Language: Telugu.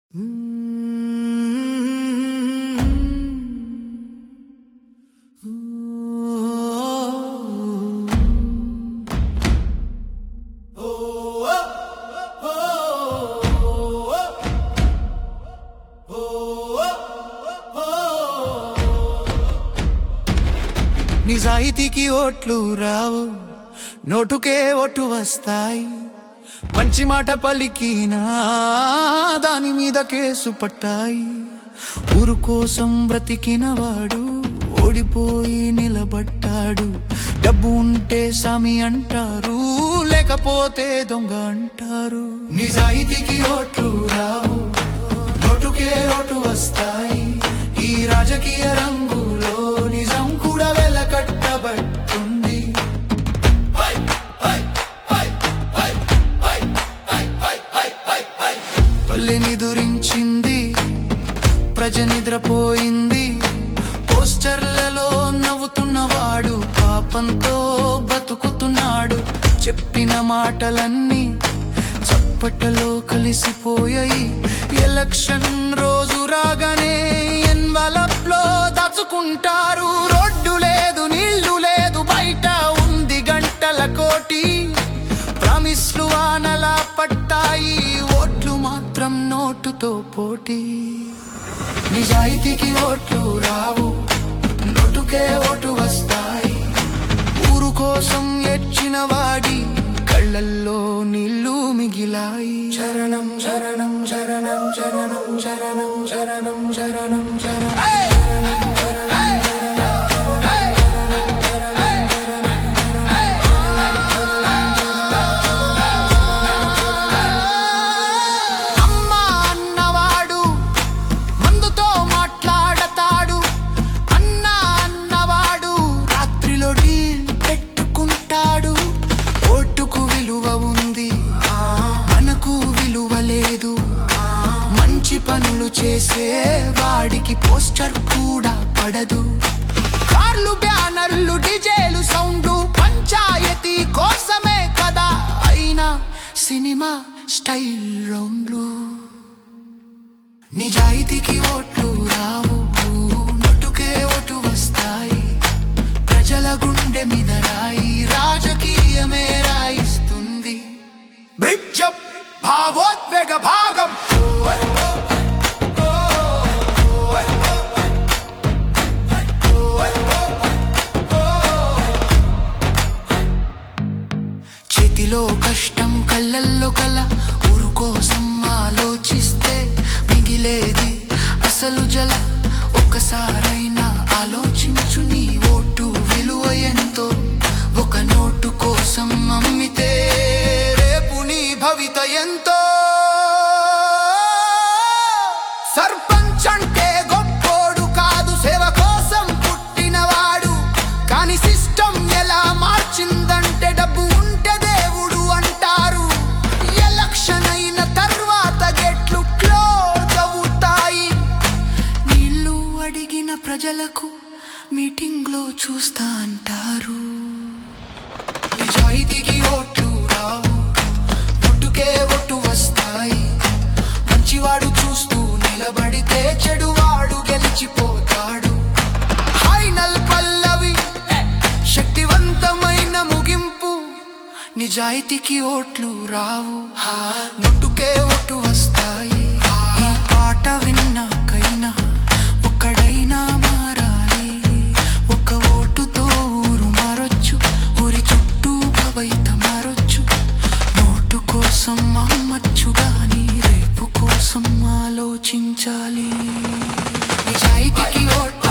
నిజాయితీకి ఓట్లు రావు నోటుకే ఓటు వస్తాయి మంచి మాట పలికినా దాని మీద కేసు పట్టాయి ఊరు కోసం బ్రతికిన వాడు ఓడిపోయి నిలబడ్డాడు డబ్బు ఉంటే సామి అంటారు లేకపోతే దొంగ అంటారు నిజాయితీకి ఓట్లు రావు నోటుకే ఓటు వస్తాయి ఈ రాజకీయ రంగులో నిజం కూడా వెలకట్టబట్టుంది పల్లెని దురించింది ప్రజ నిద్రపోయింది పోస్టర్లలో నవ్వుతున్నవాడు పాపంతో బతుకుతున్నాడు చెప్పిన మాటలన్నీ చప్పటలో కలిసిపోయాయి ఎలక్షన్ రోజు రాగానే ఎన్వలప్ లో దాచుకుంటారు రోడ్డు లేదు నీళ్లు లేదు బయట ఉంది గంటల కోటి ప్రామిస్లు వానలా పట్టాయి ఓట్లు మాత్రం నోటుతో పోటీ నిజాయితీకి ఓట్లు రావు నోటుకే ఓటు వస్తాయి ఊరు కోసం ఎచ్చిన వాడి కళ్ళల్లో నీళ్లు మిగిలాయి శరణం శరణం శరణం శరణం శరణం శరణం శరణం శరణం అమ్మ అన్నవాడు మందుతో మాట్లాడతాడు అన్న అన్నవాడు రాత్రిలో డీల్ పెట్టుకుంటాడు ఓటుకు విలువ ఉంది మనకు విలువ లేదు మంచి పనులు చేసే వాడికి పోస్టర్ కూడా పడదు కార్లు బ్యానర్లు డిజేలు సౌండ్లు పంచాయతీ కోసమే కదా అయినా సినిమా స్టైల్ రౌండ్లు నిజాయితీకి ఓట్లు రావు నటుకే ఓటు వస్తాయి ప్రజల గుండె మీద రాయి రాజకీయమే రాయిస్తుంది బ్రిడ్జ్ అప్, భావోద్వేగ భాగం చేతిలో కష్టం కళ్ళల్లో కల ఊరు కోసం ఆలోచిస్తే మిగిలేది అసలు జల ఒక్కసారైనా ఆలోచించు నీ ఓటు విలువ ఎంతో ఒక నోటు కోసం అమ్మితే రేపు నీ భవిత ఎంతో సర్పంచ్ అంటే గొప్పోడు కాదు సేవ కోసం పుట్టినవాడు కానీ సిస్టమ్ ఎలా మార్చిందంటే డబ్బు ఉంటే దేవుడు అంటారు ఎలక్షన్ అయిన తర్వాత గెట్లు క్లోజ్ అవుతాయి నీళ్ళు అడిగిన ప్రజలకు మీటింగ్ లో చూస్తా అంటారు నిజాయితీకి ఓట్లు రావు ఒట్టుకే ఒట్టు వస్తాయి మంచివాడు చూస్తూ నిలబడితే చెడువాడు గెలిచిపోతాడు ఫైనల్ పల్లవి శక్తివంతమైన ముగింపు నిజాయితీకి ఓట్లు రావు నొట్టుకే ఓటు వస్తాయి ఈ పాట విన్నాకైనా ఒక్కడైనా మారాలి ఒక ఓటుతో ఊరు మారొచ్చు ఊరి చుట్టూ భవైత మారొచ్చు నోటు కోసం అమ్మచ్చు గాని రేపు కోసం ఆలోచించాలి నిజాయితీకి ఓటు